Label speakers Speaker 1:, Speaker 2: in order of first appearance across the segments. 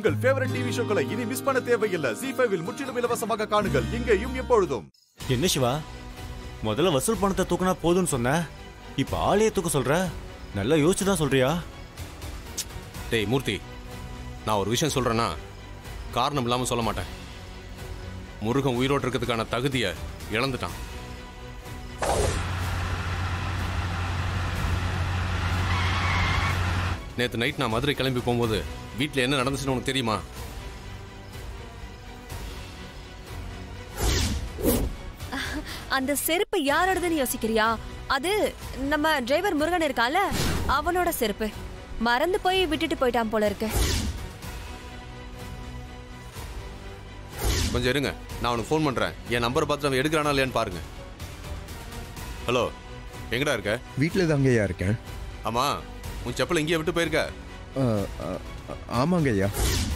Speaker 1: உங்கள் favourite TV ஷோக்களை இனி miss பண்ண தேவையில்லை ஜி ஃபைவில் முற்றிலும் இலவசமாக காணுங்கள் இங்கேயும் எப்பொழுதும்
Speaker 2: என்ன சிவா முதல்ல வசூல் பணத்தை தூக்குனா போதும்னு சொன்ன இப்ப ஆளையே தூக்க சொல்ற நல்லா யோசிச்சு தான் சொல்றியா
Speaker 3: டேய் மூர்த்தி நான் ஒரு விஷயம் சொல்றேன்னா காரணம் இல்லாம சொல்ல மாட்டேன் முருகன் உயிரோடு இருக்கிறதுக்கான தகுதியை இழந்துட்டான் நேத்து நைட் நான் மதுரை கிளம்பி போகும்போது வீட்டில் என்ன நடந்துச்சுன்னு உனக்கு தெரியுமா
Speaker 4: அந்த செருப்பு யாரோடதுன்னு யோசிக்கிறியா அது நம்ம டிரைவர் முருகன் இருக்கான்ல அவனோட செருப்பு மறந்து போய் விட்டுட்டு போயிட்டான் போல இருக்கு
Speaker 3: கொஞ்சம் இருங்க நான் அவனுக்கு ஃபோன் பண்றேன் என் நம்பர் பார்த்து அவன் எடுக்கிறானா இல்லையான்னு பாருங்க ஹலோ எங்கடா இருக்க
Speaker 5: வீட்டில் தாங்கய்யா இருக்கேன்
Speaker 3: ஆமா உன் செப்பல் இங்கேயே விட்டு போயிருக்க
Speaker 5: ஆ, ஆ, ஆமாங்க ஐயா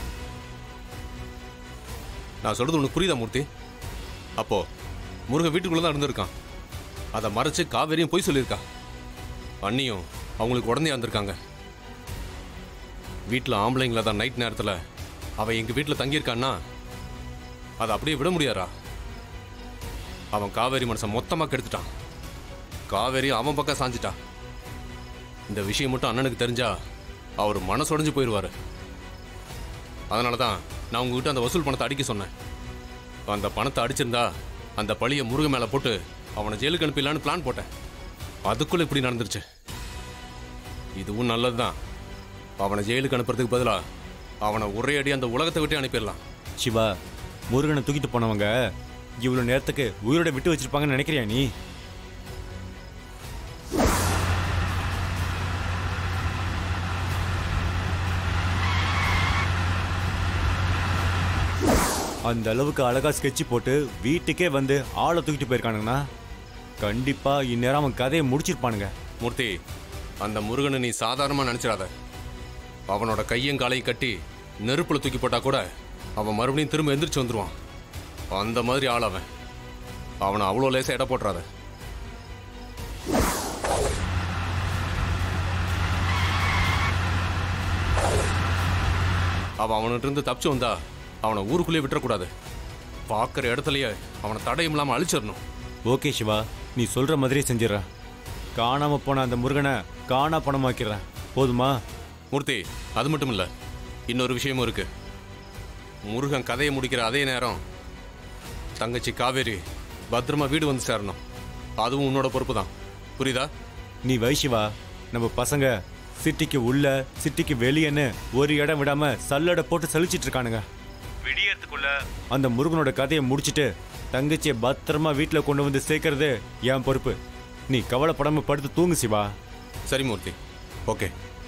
Speaker 3: நான் சொல்றது உனக்கு புரியுதா மூர்த்தி அப்போ முருகன் வீட்டுக்குள்ள தான் இருந்திருக்கான் அதை மறைச்சு காவேரியும் போய் சொல்லியிருக்கா அண்ணியும் அவங்களுக்கு உடனே வந்திருக்காங்க வீட்டில் ஆம்பளைங்கள தான் நைட் நேரத்தில் அவன் எங்கள் வீட்டில் தங்கியிருக்கான்னா அதை அப்படியே விட முடியாரா அவன் காவேரி மனசை மொத்தமாக கெடுத்துட்டான் காவேரி அவன் பக்கம் சாஞ்சிட்டா இந்த விஷயம் மட்டும் அண்ணனுக்கு தெரிஞ்சா அவர் மனசுடைஞ்சு போயிடுவாரு அதனால தான் நான் உங்ககிட்ட அந்த வசூல் பணத்தை அடிக்க சொன்னேன் அந்த பணத்தை அடிச்சிருந்தா அந்த பழியை முருகன் மேலே போட்டு அவனை ஜெயிலுக்கு அனுப்பிடலான்னு பிளான் போட்டேன் அதுக்குள்ள இப்படி நடந்துருச்சு இதுவும் நல்லதுதான் அவனை ஜெயிலுக்கு அனுப்புறதுக்கு பதிலாக அவனை ஒரே அடி அந்த உலகத்தை விட்டு அனுப்பிடலாம்
Speaker 2: சிவா முருகனை தூக்கிட்டு போனவங்க இவ்வளவு நேரத்துக்கு உயிரோட விட்டு வச்சிருப்பாங்கன்னு நினைக்கிறியா நீ அந்த அளவுக்கு அழகா ஸ்கெட்ச் போட்டு வீட்டுக்கே வந்து ஆளை தூக்கிட்டு போயிருக்கானுங்கன்னா கண்டிப்பா இந்நேரம் அவன் கதையை முடிச்சிருப்பானுங்க
Speaker 3: மூர்த்தி அந்த முருகனை நீ சாதாரணமாக நினச்சிடாத அவனோட கையும் காலையும் கட்டி நெருப்புல தூக்கி போட்டா கூட அவன் மறுபடியும் திரும்ப எந்திரிச்சு வந்துருவான் அந்த மாதிரி ஆள் அவன் அவனை அவ்வளோ லேசாக எடை போட்டுறாத அவன் அவன்கிட்ட இருந்து தப்பிச்சு வந்தா அவனை ஊருக்குள்ளேயே விட்டுறக்கூடாது பார்க்குற இடத்துலயே அவனை தடையும் இல்லாமல் அழிச்சிடணும்
Speaker 2: ஓகே சிவா நீ சொல்ற மாதிரியே செஞ்சிடற காணாம போன அந்த முருகனை காணா பணமாக்கிறேன் போதுமா
Speaker 3: மூர்த்தி அது மட்டும் இல்ல இன்னொரு விஷயமும் இருக்கு முருகன் கதையை முடிக்கிற அதே நேரம் தங்கச்சி காவேரி பத்திரமா வீடு வந்து சேரணும் அதுவும் உன்னோட பொறுப்பு தான் புரியுதா
Speaker 2: நீ வை சிவா நம்ம பசங்க சிட்டிக்கு உள்ள சிட்டிக்கு வெளியேன்னு ஒரு இடம் விடாம சல்லடை போட்டு சலிச்சிட்டு இருக்கானுங்க விடியறதுக்குள்ள அந்த முருகனோட கதையை முடிச்சிட்டு தங்கச்சியை பத்திரமா வீட்டில் கொண்டு வந்து சேர்க்கறது என் பொறுப்பு நீ கவலைப்படாம படுத்து தூங்கு சிவா
Speaker 3: சரி மூர்த்தி ஓகே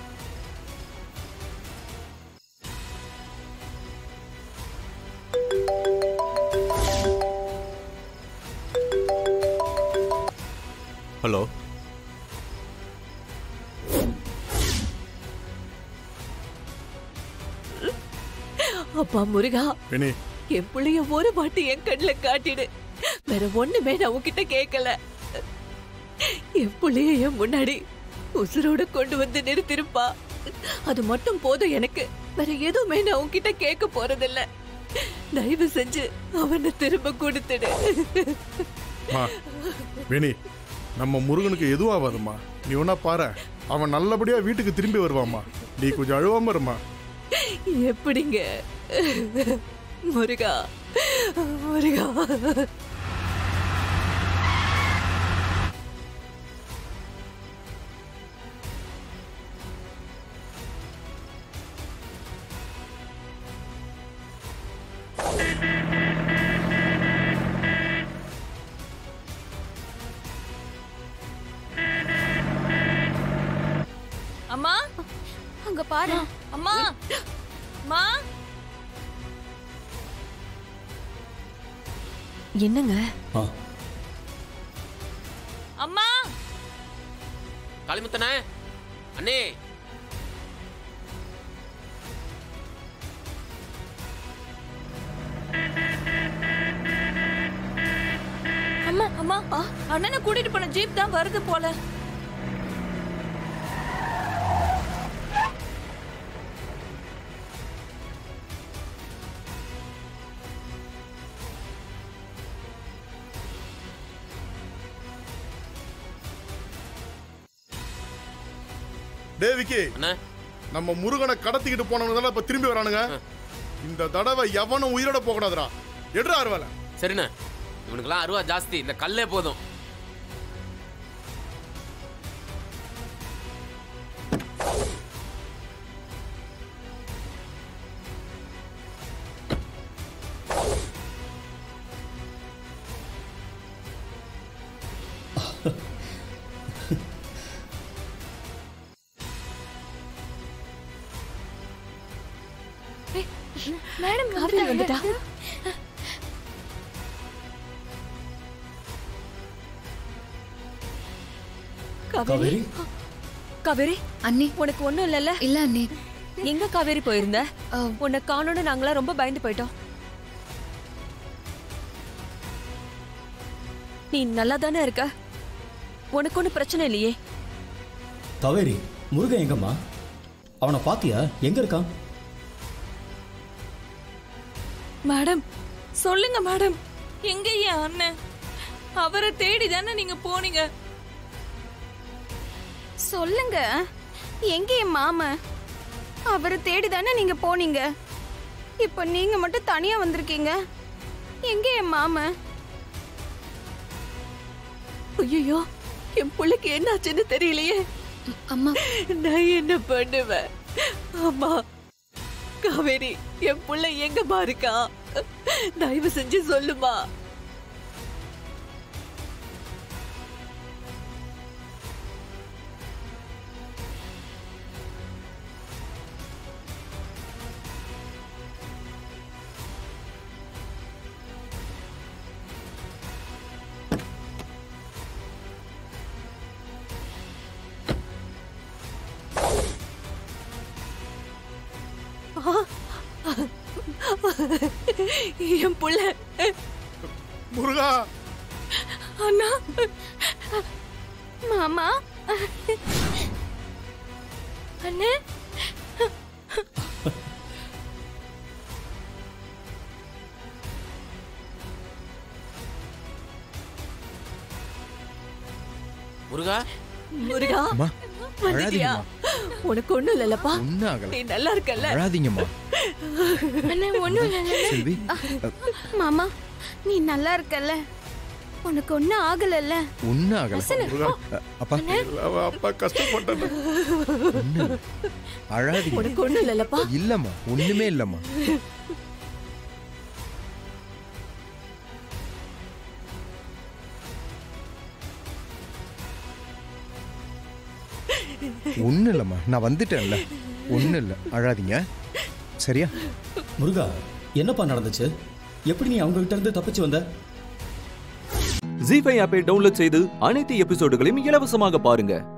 Speaker 3: ஹலோ
Speaker 6: அப்பா முருகா
Speaker 7: வினி
Speaker 6: என் புள்ளைய ஒரு வாட்டி என் கண்ணுல காட்டிடு வேற ஒண்ணுமே நான் உன்கிட்ட கேட்கல என் புள்ளைய என் முன்னாடி உசுரோட கொண்டு வந்து நிறுத்திருப்பா அது மட்டும் போதும் எனக்கு வேற எதுவுமே நான் உன்கிட்ட கேட்க போறதில்ல தயவு செஞ்சு அவனை திரும்ப கொடுத்துடு
Speaker 7: மா வினி நம்ம முருகனுக்கு எதுவும் ஆகாதும்மா நீ ஒன்றா பாரு அவன் நல்லபடியா வீட்டுக்கு திரும்பி வருவாம்மா நீ கொஞ்சம் அழுவாம இருமா
Speaker 6: எப்படிங்க முருகா முருகா
Speaker 4: அம்மா அங்க பாரு அம்மா அம்மா
Speaker 6: என்னங்க
Speaker 4: அம்மா
Speaker 8: காளிமுத்தனே அண்ணே
Speaker 4: அம்மா அம்மா அண்ணனை கூட்டிட்டு போன ஜீப் தான் வருது போல
Speaker 7: டேவிக்கு
Speaker 3: அண்ணா
Speaker 7: நம்ம முருகனை கடத்திக்கிட்டு போனவங்க தானே இப்ப திரும்பி வரானுங்க இந்த தடவை எவனும் உயிரோட போக கூடாதுடா எடுறா அருவால
Speaker 8: சரிண்ணே இவனுக்கெல்லாம் அருவா ஜாஸ்தி இந்த கல்லே போதும்
Speaker 4: மேடம் காவேரி வந்துட்டா காவேரி காவேரி
Speaker 9: அண்ணி
Speaker 4: உனக்கு ஒண்ணும் இல்லல்ல
Speaker 9: இல்ல அண்ணி
Speaker 4: எங்க காவேரி போயிருந்த
Speaker 9: ஆ,
Speaker 4: உன்னை காணோன்னு நாங்களாம் ரொம்ப பயந்து போயிட்டோம் நீ நல்லா தானே இருக்க உனக்கு ஒன்றும் பிரச்சனை இல்லையே
Speaker 10: காவேரி முருகன் எங்கம்மா அவனை பாத்தியா எங்க இருக்கான்
Speaker 6: மேடம் சொல்லுங்க மேடம் எங்க என் அண்ணன் அவரை தேடி தானே நீங்க போனீங்க
Speaker 9: சொல்லுங்க எங்க என் மாமா அவரை தேடி தானே நீங்க போனீங்க இப்ப நீங்க மட்டும் தனியா வந்திருக்கீங்க எங்க என் மாமா
Speaker 6: ஐயோ என் பிள்ளைக்கு என்னாச்சுன்னு தெரியலையே
Speaker 9: அம்மா
Speaker 6: நான் என்ன பண்ணுவேன் அம்மா காவேரி என் புள்ள எங்கம்மா இருக்கான் தயவு செஞ்சு சொல்லுமா என் புள்ள
Speaker 7: முருகா
Speaker 6: அண்ணா
Speaker 9: மாமா
Speaker 6: அண்ணே
Speaker 8: முருகா
Speaker 6: முருகா
Speaker 5: அம்மா
Speaker 6: வந்துட்டியா உனக்கு ஒண்ணும் இல்லல்லப்பா
Speaker 5: ஒன்னும் ஆகல
Speaker 6: நீ நல்லா இருக்கல்ல
Speaker 5: அழாதீங்கம்மா
Speaker 9: அண்ணே ஒண்ணும் இல்ல
Speaker 5: செல்வி
Speaker 9: மாமா நீ நல்லா இருக்கல்ல உனக்கு ஒண்ணும் ஆகலல்ல
Speaker 5: ஒன்னும் ஆகல
Speaker 7: முருகா
Speaker 5: அ, அப்பா
Speaker 7: அவ அப்பா கஷ்டப்பட்டேன்
Speaker 5: ஒன்னும் இல்ல. அழாதீங்க
Speaker 6: உனக்கு ஒண்ணும் இல்லல்லப்பா
Speaker 5: இல்லம்மா ஒண்ணுமே இல்லம்மா ஒன்னும் இல்லம்மா நான் வந்துட்டேன்ல ஒன்னும் இல்ல அழாதீங்க சரியா
Speaker 10: முருகா என்னப்பா நடந்துச்சு எப்படி நீ அவங்க கிட்ட இருந்து தப்பிச்சு வந்த
Speaker 11: ஜி ஃபைவ் ஆப்பை டவுன்லோட் செய்து அனைத்து எபிசோடுகளையும் இலவசமாக பாருங்க